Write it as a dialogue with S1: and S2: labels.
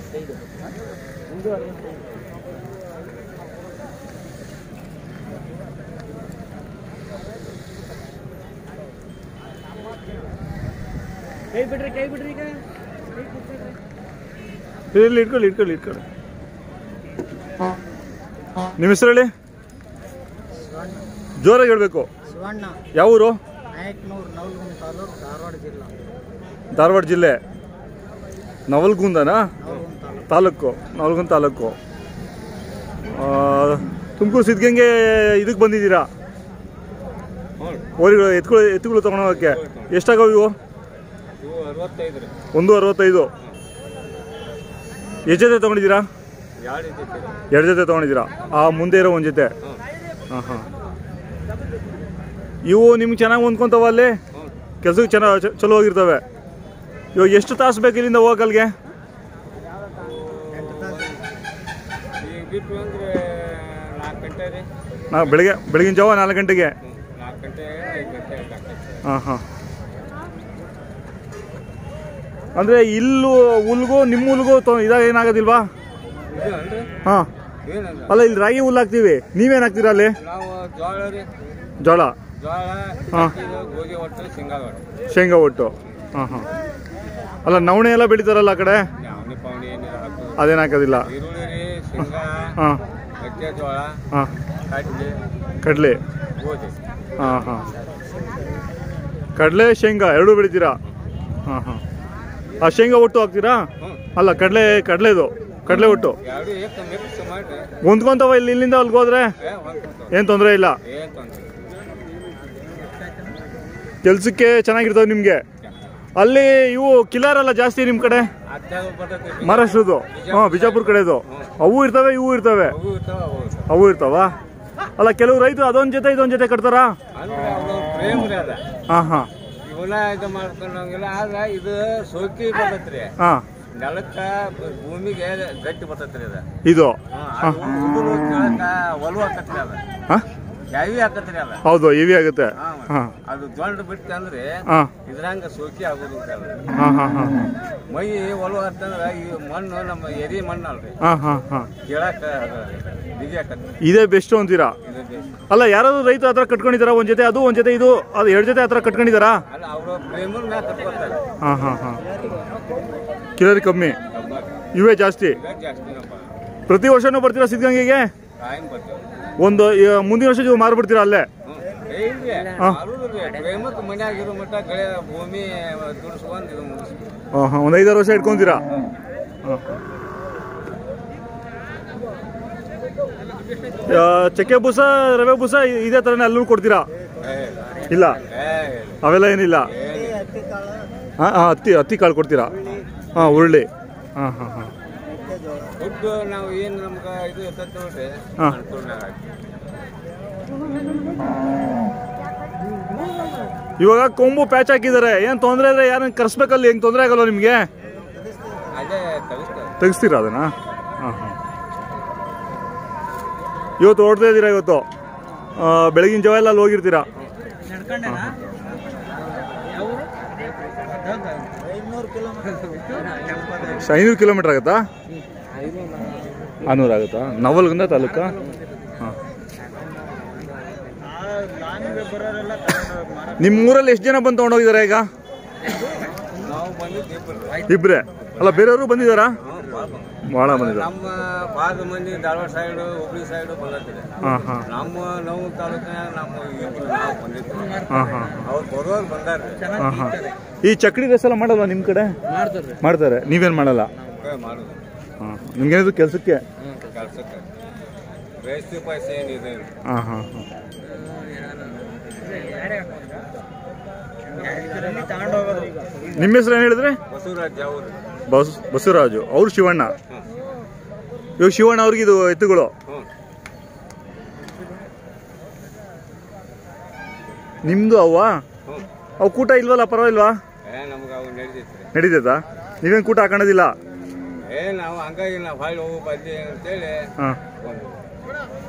S1: ಅರವತ್ತೈದು ಒಂದು ಅರವತ್ತೈದು ಕೈ ಬಿಡ್ರಿ ಕೈ ಬಿಡ್ರಿ ಈಗ ಕೈ ಬಿಡ್ರಿ.
S2: ಇಲ್ಲಿ ಇಟ್ಕೊಳ್ಳಿ ಇಟ್ಕೊಳ್ಳಿ ಇಟ್ಕೊಳ್ಳಿ ನಿಮ್ಮ ಹೆಸರು ಹೇಳಿ ಜೋರಾಗಿ ಹೇಳ್ಬೇಕು
S1: ಶಿವಣ್ಣ
S2: ಯಾವ ಊರು
S1: ನಾಯಕನೂರು ನವಲಗುಂದ ತಾಲೂಕು ಧಾರವಾಡ ಜಿಲ್ಲಾ
S2: ಧಾರವಾಡ ಜಿಲ್ಲೆ ನವಲ್ಗುಂದನಾ
S1: ನವಲಗುಂದ ತಾಲೂಕು
S2: ತಾಲೂಕು ನವಲ್ಗುಂದ ತಾಲೂಕು ತುಮಕೂರು ಸಿದ್ಧಗಂಗೆ ಇದಕ್ಕೆ ಬಂದಿದ್ದೀರಾ ಓರಿಗಳು ಎತ್ತುಗಳು ಎತ್ತುಗಳು ತೊಗೊಂಡೋಗಕ್ಕೆ ಎಷ್ಟಾಗವು ಇವು
S3: ಇವು ಅರವತ್ತೈದು ರೀ
S2: ಒಂದು ಅರವತ್ತೈದು ಎಷ್ಟು ಜೊತೆ ತೊಗೊಂಡಿದ್ದೀರಾ
S3: ಎರಡು ಇದ್ದೈತೆ
S2: ಎರಡು ಜೊತೆ ತೊಗೊಂಡಿದ್ದೀರಾ ಆ ಮುಂದೆ ಇರೋ ಒಂದು ಜೊತೆ ಹಾಂ ಹಾಂ ಇವು ನಿಮ್ಗೆ ಚೆನ್ನಾಗಿ ಹೊಂದ್ಕೊಂತವ ಅಲ್ಲಿ
S3: ಹ್ಞೂ
S2: ಕೆಲ್ಸಕ್ಕೆ ಚೆನ್ನಾಗಿ ಚಲೋ ಹೋಗಿರ್ತವೆ ಇವಾಗ ಎಷ್ಟು ತಾಸು ಬೇಕು ಇಲ್ಲಿಂದ ಹೋಗಲ್ಗೆ
S3: ಈಗ ಬಿಟ್ಟು ಅಂದ್ರೆ ನಾಲ್ಕು ಗಂಟೆ ರೀ
S2: ನಾ ಬೆಳಗ್ಗೆ ಬೆಳಗಿನ ಜಾವ ನಾಲ್ಕು ಗಂಟೆಗೆ
S3: ಹ್ಞೂ ನಾಲ್ಕು ಗಂಟೆ ಐದು ಗಂಟೆ ಆಗ್ತೈತೆ
S2: ಹಾಂ ಹಾಂ ಅಂದರೆ ಇಲ್ಲೂ ಹುಲ್ಗೂ ನಿಮ್ಮ ಹುಲ್ಗೂ ತೊ ಇದಾಗ ಏನಾಗೋದಿಲ್ವಾ
S3: ಇದು ಅಲ್ರಿ
S2: ಹಾಂ
S3: ಏನಂದ್ರೆ
S2: ಅಲ್ಲ ಇಲ್ಲಿ ರಾಗಿ ಹುಲ್ಲು ಹಾಕ್ತೀವಿ ನೀವೇನು ಹಾಕ್ತೀರಾ ಅಲ್ಲಿ
S3: ನಾವು ಜೋಳ ರೀ
S2: ಜೋಳ
S3: ಜೋಳ
S2: ಹಾಂ.
S3: ಇದು ಗೋಧಿ ಒಟ್ಟು ಶೇಂಗಾ ಒಟ್ಟು
S2: ಶೇಂಗಾ ಒಟ್ಟು ಹಾಂ ಹಾಂ ಅಲ್ಲ ನವಣೆ ಎಲ್ಲ ಬೆಳಿತಾರಲ್ಲ ಆ ಕಡೆ
S3: ಯಾವನಿ ಪಾವನಿ ಏನಿಲ್ಲ ಹಾಕೋದು
S2: ಅದೇನು ಹಾಕೋದಿಲ್ಲ
S3: ಈರುಳ್ಳಿ ರೀ ಶೇಂಗಾ
S2: ಹಾಂ
S3: ಮೆಕ್ಕೆಜೋಳ
S2: ಹಾಂ
S3: ಕಡ್ಲೆ
S2: ಕಡಲೆ
S3: ಗೋಧಿ
S2: ಹಾಂ ಹಾಂ ಕಡಲೆ ಶೇಂಗಾ ಎರಡೂ ಬೆಳಿತೀರಾ ಹಾಂ ಹಾಂ ಆ ಶೇಂಗಾ ಒಟ್ಟು ಹಾಕ್ತೀರಾ
S3: ಹ್ಞೂ
S2: ಅಲ್ಲ ಕಡಲೆ ಕಡಲೆದು ಕಡಲೆ ಒಟ್ಟು
S3: ಎರಡು ಏಕ ಮಿಕ್ಸ್ ಮಾಡಿ
S2: ಹೊಂದ್ಕೊಂತವ ಇಲ್ಲಿ ಇಲ್ಲಿಂದ ಅಲ್ಲಿಗೆ ಹೋದ್ರೆ
S3: ಏ ಹೊಂದ್ಕೊಂತಾವ
S2: ಏನು ತೊಂದರೆ ಇಲ್ಲ
S3: ಏನ್ ತೊಂದ್ರೆ
S2: ಕೆಲ್ಸಕ್ಕೆ ಚೆನ್ನಾಗಿರ್ತವೆ ನಿಮಗೆ ಅಲ್ಲಿ ಇವು ಕಿಲಾರ್ ಅಲ್ಲ ಜಾಸ್ತಿ ನಿಮ್ಮ ಕಡೆ
S3: ಅದ್ದಾಗ ಬರ್ತೈತಿ
S2: ಮಹಾರಾಷ್ಟ್ರದ್ದು ಹಾಂ ಬಿಜಾಪುರ ಕಡೆದು ಅವು ಇರ್ತವೆ ಇವು ಇರ್ತವೆ
S3: ಅವು ಇರ್ತಾವ ಅವು ಇರ್ತಾವ
S2: ಅವು ಇರ್ತಾವ ಅಲ್ಲ ಕೆಲವು ರೈತರು ಅದೊಂದು ಜೊತೆ ಇದೊಂದು ಜೊತೆ ಕಟ್ತಾರಾ
S3: ಅಂದ್ರೆ ಅವ್ರ ಪ್ರೇಮ್ ರೀ ಅದ
S2: ಹಾಂ ಹಾಂ
S3: ಇವನ ಇದು ಮಾಡ್ಕೊಂಡಂಗಿಲ್ಲ ಆದ್ರೆ ಇದು ಸೋಕಿ ಬರ್ತೈತ್ರಿ
S2: ಹಾಂ
S3: ನೆಲಕ್ಕ ಭೂಮಿಗೆ ಗಟ್ಟಿ ಬರ್ತೈತ್ರಿ ಅದ
S2: ಇದು
S3: ಅದು ಉದುರು ಕೆಳಕ ಒಲವು ಹಾಕತ್ರಿ ಅದ
S2: ಹಾಂ
S3: ಯಾವಿ ಹಾಕತ್ರಿ ಅದ
S2: ಹೌದು ಇವಿ ಆಗುತ್ತೆ
S3: ಹಾ,
S2: ಹಾಂ
S3: ಅದು ದೊಡ್ಡ ಬಿಟ್ಟು ಅಂದ್ರೆ
S2: ಹಾಂ
S3: ಇದ್ರಂಗ ಸೋಕಿ ಆಗೋದು ಅದ
S2: ಹಾಂ ಹಾಂ ಹಾಂ
S3: ಮೈ ಒಲವು ಹತ್ತಂದ್ರ ಈ ಮಣ್ಣು ನಮ್ಮ ಎರಿ ಮಣ್ಣು ಅಲ್ರಿ
S2: ಹಾಂ ಹಾಂ ಹಾಂ
S3: ಕೇಳಾಕ ಬಿಗಿ ಹಾಕತ್ರಿ
S2: ಇದೇ ಬೆಸ್ಟ್ ಅಂತೀರಾ
S3: ಇದು ಬೇಸ್.
S2: ಅಲ್ಲ ಯಾರಾದ್ರು ರೈತ ಹತ್ರ ಕಟ್ಕೊಂಡಿದಾರಾ ಒಂದ್ ಜೊತೆ ಅದು ಒಂದ್ ಜೊತೆ ಇದು ಅದು ಎರಡು ಜೊತೆ ಹತ್ರ ಕಟ್ಕೊಂಡಿದಾರಾ
S3: ಅಲ್ಲ ಅವ್ರ ಪ್ರೇಮನ ಮ್ಯಾಗ ಕಟ್ಕೊತಾರೆ
S2: ಹಾಂ ಹಾಂ ಹಾಂ ಕಿಲರಿ ಕಮ್ಮಿ ಇವೇ ಜಾಸ್ತಿ
S3: ಈಗ ಜಾಸ್ತಿ ನಮ್ಮ
S2: ಪ್ರತಿ ವರ್ಷನೂ ಬರ್ತೀರಾ ಸಿದ್ಧಗಂಗೆಗೆ
S3: ಕಾಯಂ ಬರ್ತೀವಿ
S2: ಒಂದು ಈ ಮುಂದಿನ ವರ್ಷ ನೀವು ಮಾರ್ಬಿಡ್ತೀರಾ ಅಲ್ಲೇ
S3: ಇಲ್ರಿ ಮಾರುದ್ರಿ ಪ್ರೇಮಕ್ಕೆ ಮನ್ಯಾಗ ಇರೋ ಮಟ್ಟ ಗಳೆ ಭೂಮಿ ದುಡಿಸ್ಕೊಂಡ್ ಇದು ಮುಗಿಸ್ಬೇಕು
S2: ಹಾಂ ಹಾಂ ಒಂದು ಐದಾರು ವರ್ಷ ಇಟ್ಕೊಂತೀರಾ ಹಾಂ ಚಕ್ಕೆ ಬೂಸ ರವೆ ಬೂಸ ಇ- ಇದೇ ಥರನೇ ಅಲ್ಲೂ ಕೊಡ್ತೀರಾ ಇಲ್ಲ ಅವೆಲ್ಲ ಏನಿಲ್ಲ ಹಾಂ ಹಾಂ ಹತ್ತಿ ಹತ್ತಿ ಕಾಳು ಕೊಡ್ತೀರಾ ಹಾಂ ಉರುಳಿ ಹಾಂ ಹಾಂ ಹಾಂ
S3: ದುಡ್ಡು ನಾವು ಏನು ನಮ್ಗೆ ಇದು ಇರ್ತೈತೆ ನೋಡ್ರಿ
S2: ಹಾ.
S3: ಅನುಕೂಲನಾಗ ಆಗ್ತದೆ.
S2: ಇವಾಗ ಕೊಂಬು ಪ್ಯಾಚ್ ಹಾಕಿದ್ದಾರೆ ಏನು ತೊಂದರೆ ಇದ್ರೆ ಯಾರನ್ನ ಕರ್ಸ್ಬೇಕಲ್ಲಿ ಹೆಂಗೆ ತೊಂದರೆ ಆಗಲ್ಲ ನಿಮಗೆ
S3: ಅದೇ ತೆಗಿಸ್ತಾರೆ
S2: ತೆಗಿಸ್ತೀರಾ ಅದನ್ನ ಹಾಂ ಹಾಂ ಇವತ್ತು ಓಡ್ತಾ ಇದ್ದೀರಾ ಇವತ್ತು ಆ, ಬೆಳಗಿನ ಜಾವ ಎಲ್ಲ ಅಲ್ಲಿ ಹೋಗಿರ್ತೀರಾ
S1: ನಡ್ಕೊಂಡೇನಾ ಯಾವೂರು ಐನೂರು ಕಿಲೋಮೀಟರ್
S2: ಐನೂರು ಕಿಲೋಮೀಟ್ರ್ ಆಗುತ್ತಾ ಆನೂರು ಆಗುತ್ತಾ ನವಲ್ಗುಂದ ತಾಲೂಕಾ ಹಾಂ
S1: ಲಾಂಗ್ ಬರೋರೆಲ್ಲ ತಗೊಂಡು ಮಾರ
S2: ನಿಮ್ಮ ಊರಲ್ಲಿ ಎಷ್ಟು ಜನ ಬಂದು ತೊಗೊಂಡೋಗಿದ್ದಾರೆ ಈಗ
S3: ನಾವು ಬಂದಿದ್ದು ಇಬ್ಬರು
S2: ಇಬ್ಬರೇ ಅಲ್ಲ ಬೇರೆಯವರು ಬಂದಿದ್ದಾರಾ ಭಾಳ ಬಂದಿದ್ದಾರೆ
S3: ನಮ್ಮ ಭಾಳ ಮಂದಿ ಧಾರವಾಡ ಸೈಡು ಹುಬ್ಳಿ ಸೈಡು ಬಂದಿದ್ದಾರೆ
S2: ಹಾಂ ಹಾಂ
S3: ನಮ್ಮ ನಾವು ತಾಲೂಕಿನಾಗ ನಮ್ಮ ಇಬ್ಬರು ನಾವು ಬಂದಿದ್ವಿ
S2: ಹಾಂ ಹಾಂ
S3: ಅವ್ರು ಬರೋರು ಬಂದಾರ್ರಿ
S2: ಹಾಂ ಹಾಂ ಈ ಚಕ್ಡಿ ಡ್ರೆಸ್ ಎಲ್ಲ ಮಾಡಲ್ವಾ ನಿಮ್ಮ ಕಡೆ
S1: ಮಾಡ್ತಾರೆ
S2: ಮಾಡ್ತಾರೆ ನೀವೇನು ಮಾಡಲ್ಲ
S3: ನಮ್ಗೆ ಮಾಡೋದು
S2: ಹಾಂ ನಿಮ್ಗೇನಿದ್ರು ಕೆಲಸಕ್ಕೆ
S3: ಕೆಲ್ಸಕ್ಕೆ ಬೇಸ್ತಿ ಪೈಸೆ ಏನಿದೆ
S2: ಹಾಂ ಹಾಂ ಹಾಂ
S1: ತಗೊಂಡೋಗೋದು
S2: ನಿಮ್ಮ ಹೆಸರು ಏನು ಹೇಳಿದ್ರಿ
S3: ಬಸವರಾಜ್ ಅವರು
S2: ಬಸ್ ಬಸವರಾಜು ಅವ್ರು ಶಿವಣ್ಣ ಇವಾಗ ಶಿವಣ್ಣ ಅವ್ರಿಗೆ ಇದು ಎತ್ತುಗಳು
S3: ಹ್ಞೂ
S2: ನಿಮ್ದು ಅವ್ವ
S3: ಹ್ಞೂ
S2: ಅವು ಕೂಟ ಇಲ್ವಲ್ಲ ಪರವಾಗಿಲ್ವಾ
S3: ಏ ನಮ್ಗೆ ಅವು ನಡೀತೈತ್ರಿ
S2: ನಡೀತೈತಾ ನೀವೇನು ಕೂಟ ಹಾಕೋಣದಿಲ್ಲ
S3: ಏ ನಾವು ಹಂಗಾಗಿ ನಾವು ಹೊಳ್ಳಿ ಹೋಗು ಬಂದಿ ಅಂತೇಳಿ
S2: ಹಾಂ
S3: ಬಂದ್ವಿ